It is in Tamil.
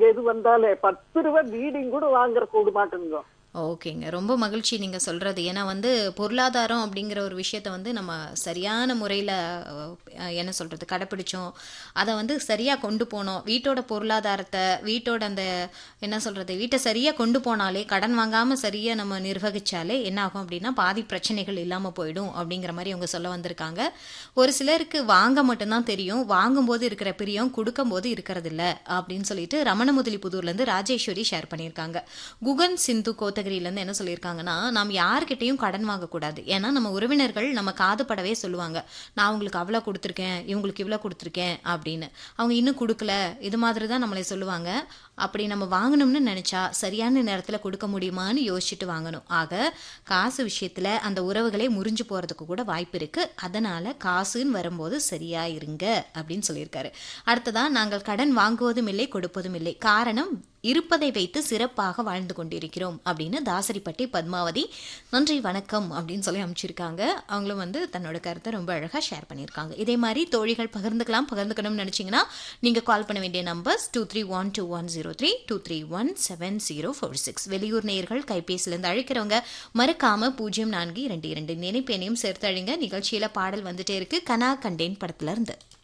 எது வந்தாலே பத்து ரூபாய் பீடிங் கூட வாங்குற கூட மாட்டேங்க ஓகேங்க ரொம்ப மகிழ்ச்சி நீங்கள் சொல்கிறது ஏன்னா வந்து பொருளாதாரம் அப்படிங்கிற ஒரு விஷயத்த வந்து நம்ம சரியான முறையில் என்ன சொல்கிறது கடைப்பிடிச்சோம் அதை வந்து சரியாக கொண்டு போனோம் வீட்டோட பொருளாதாரத்தை வீட்டோட அந்த என்ன சொல்கிறது வீட்டை சரியாக கொண்டு போனாலே கடன் வாங்காமல் சரியாக நம்ம நிர்வகிச்சாலே என்ன ஆகும் அப்படின்னா பாதி பிரச்சனைகள் இல்லாமல் போயிடும் அப்படிங்கிற மாதிரி அவங்க சொல்ல வந்திருக்காங்க ஒரு சிலருக்கு வாங்க மட்டும்தான் தெரியும் வாங்கும்போது இருக்கிற பிரியம் கொடுக்கும்போது இருக்கிறது இல்ல அப்படின்னு சொல்லிட்டு ரமணமுதலி புதூர்லேருந்து ராஜேஸ்வரி ஷேர் பண்ணியிருக்காங்க குகன் சிந்து கோத்தகிரியிலேருந்து என்ன சொல்லியிருக்காங்கன்னா நாம் யார்கிட்டையும் கடன் வாங்கக்கூடாது ஏன்னா நம்ம உறவினர்கள் நம்ம காது படவே சொல்லுவாங்க நான் உங்களுக்கு அவ்வளோ கொடுத்துருக்கேன் இவங்களுக்கு இவ்வளோ கொடுத்துருக்கேன் அப்படின்னு அவங்க இன்னும் கொடுக்கல இது மாதிரி தான் நம்மளை சொல்லுவாங்க அப்படி நம்ம வாங்கணும்னு நினச்சா சரியான நேரத்தில் கொடுக்க முடியுமான்னு யோசிச்சுட்டு வாங்கணும் ஆக காசு விஷயத்தில் அந்த உறவுகளே முறிஞ்சு போகிறதுக்கு கூட வாய்ப்பு இருக்குது அதனால் காசுன்னு வரும்போது சரியா இருங்க அப்படின்னு சொல்லியிருக்காரு அடுத்ததான் நாங்கள் கடன் வாங்குவதும் இல்லை கொடுப்பதும் இல்லை காரணம் இருப்பதை வைத்து சிறப்பாக வாழ்ந்து கொண்டிருக்கிறோம் அப்படின்னு தாசரிப்பட்டி பத்மாவதி நன்றி வணக்கம் அப்படின்னு சொல்லி அமைச்சிருக்காங்க அவங்களும் வந்து தன்னோட கருத்தை ரொம்ப அழகாக ஷேர் பண்ணியிருக்காங்க இதே மாதிரி தோழிகள் பகிர்ந்துக்கலாம் பகிர்ந்துக்கணும்னு நினச்சிங்கன்னா நீங்கள் கால் பண்ண வேண்டிய numbers two three one two one zero three two three one seven zero four six வெளியூர் நேயர்கள் கைபேசியிலேருந்து அழைக்கிறவங்க மறக்காம பூஜ்ஜியம் நான்கு இரண்டு இரண்டு நினைப்பேனையும் சேர்த்து அழிங்க நிகழ்ச்சியில் பாடல் வந்துட்டே இருக்கு கனா கண்டேன் படத்துல இருந்து